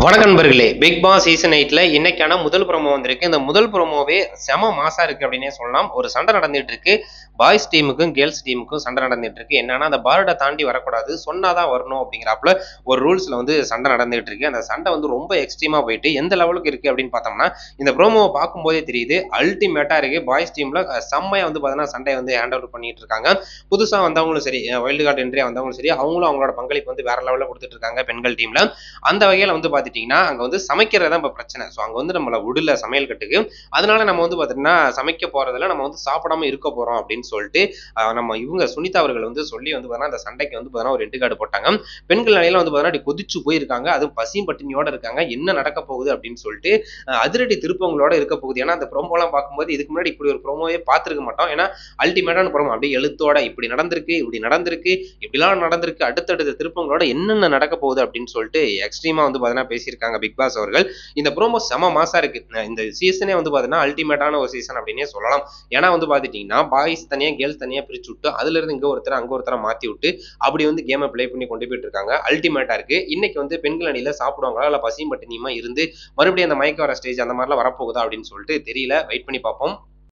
வணக்கம் நண்பர்களே big Boss season எயிட்ல இன்னைக்கான முதல் ப்ரோமோ வந்திருக்கு இந்த முதல் ப்ரோமோவே செம மாசா இருக்கு அப்படின்னே சொல்லலாம் ஒரு சண்டை நடந்துட்டு இருக்கு பாய்ஸ் டீமுக்கும் கேர்ள்ஸ் டீமுக்கும் சண்டை நடந்துட்டு இருக்கு என்னன்னா அந்த பார்டை தாண்டி வரக்கூடாது சொன்னாதான் வரணும் அப்படிங்கிறாப்புல ஒரு ரூல்ஸ்ல வந்து சண்டை நடந்துட்டு இருக்கு அந்த சண்டை வந்து ரொம்ப எக்ஸ்ட்ரீமா போயிட்டு எந்த லெவலுக்கு இருக்கு அப்படின்னு பார்த்தோம்னா இந்த ப்ரோமோவை பார்க்கும்போதே தெரியுது அல்டிமேட்டா இருக்கு பாய்ஸ் டீம்ல செம்மையா வந்து பார்த்தீங்கன்னா சண்டையை வந்து ஹேண்ட் ஓவர் பண்ணிட்டு இருக்காங்க புதுசா வந்தவங்களும் சரி வைல்டு கார்டு என்ட்ரியா வந்தவங்களும் சரி அவங்களும் அவங்களோட பங்களிப்பு வந்து வேற லெவலில் கொடுத்துட்டு இருக்காங்க பெண்கள் டீம்ல அந்த வகையில வந்து பார்த்துட்டீங்கன்னா அங்க வந்து சமைக்கிறது தான் இப்போ பிரச்சனை ஸோ அங்க வந்து நம்மள விடல சமையல் கட்டுக்கு அதனால நம்ம வந்து பார்த்தீங்கன்னா சமைக்க போறதுல நம்ம வந்து சாப்பிடாம இருக்க போறோம் அப்படின்னு சொல்லிட்டு ஆஹ் நம்ம இவங்க சுனிதா அவர்கள் வந்து சொல்லி வந்து பார்த்தீங்கன்னா அந்த சண்டைக்கு வந்து பார்த்தீங்கன்னா ஒரு ரெண்டு கார்டு போட்டாங்க பெண்கள் நிலையில வந்து பார்த்தீங்கன்னா அப்படி கொதிச்சு போயிருக்காங்க அதுவும் பசியும் பட்டினியோட இருக்காங்க என்ன நடக்க போகுது அப்படின்னு சொல்லிட்டு ஆஹ் அதிரடி திருப்பங்களோட இருக்க போகுது ஏன்னா அந்த ப்ரோமோலாம் பார்க்கும்போது இதுக்கு முன்னாடி இப்படி ஒரு ப்ரோமோவே பார்த்துருக்க மாட்டோம் ஏன்னா அல்டிமேட்டான ப்ரோமோ அப்படியே எழுத்தோட இப்படி நடந்திருக்கு இப்படி நடந்திருக்கு இப்படிலாம் நடந்திருக்கு அடுத்தடுத்த திருப்பங்களோட என்னென்ன நடக்க போகுது அப்படின்னு சொல்லிட்டு எக்ஸ்ட்ரீமா வந்து பார்த்தீங்கன்னா பேசியிருக்காங்க பிக் பாஸ் அவர்கள் இந்த ப்ரோமோ செம மாசா இருக்கு அஹ் இந்த சீசனே வந்து பார்த்தீங்கன்னா அல்டிமேட்டான ஒரு சீசன் அப்படின்னே சொல்லலாம் ஏன்னா வந்து பார்த்துட்டீங்கன்னா பாய்ஸ் தனியா கேர்ள்ஸ் தனியா பிரிச்சு விட்டு அதுல இருந்து இங்க ஒருத்தர் அங்க ஒருத்தரை மாத்தி விட்டு அப்படி வந்து கேமை ப்ளே பண்ணி கொண்டு போயிட்டு இருக்காங்க அல்டிமேட்டா இருக்கு இன்னைக்கு வந்து பெண்கள் அணியில சாப்பிடுவாங்களா இல்ல பசியும் பட்டினியுமா இருந்து மறுபடியும் அந்த மயக்க வர ஸ்டேஜ் அந்த மாதிரிலாம் வரப்போகுதா அப்படின்னு சொல்லிட்டு தெரியல வெயிட் பண்ணி பார்ப்போம்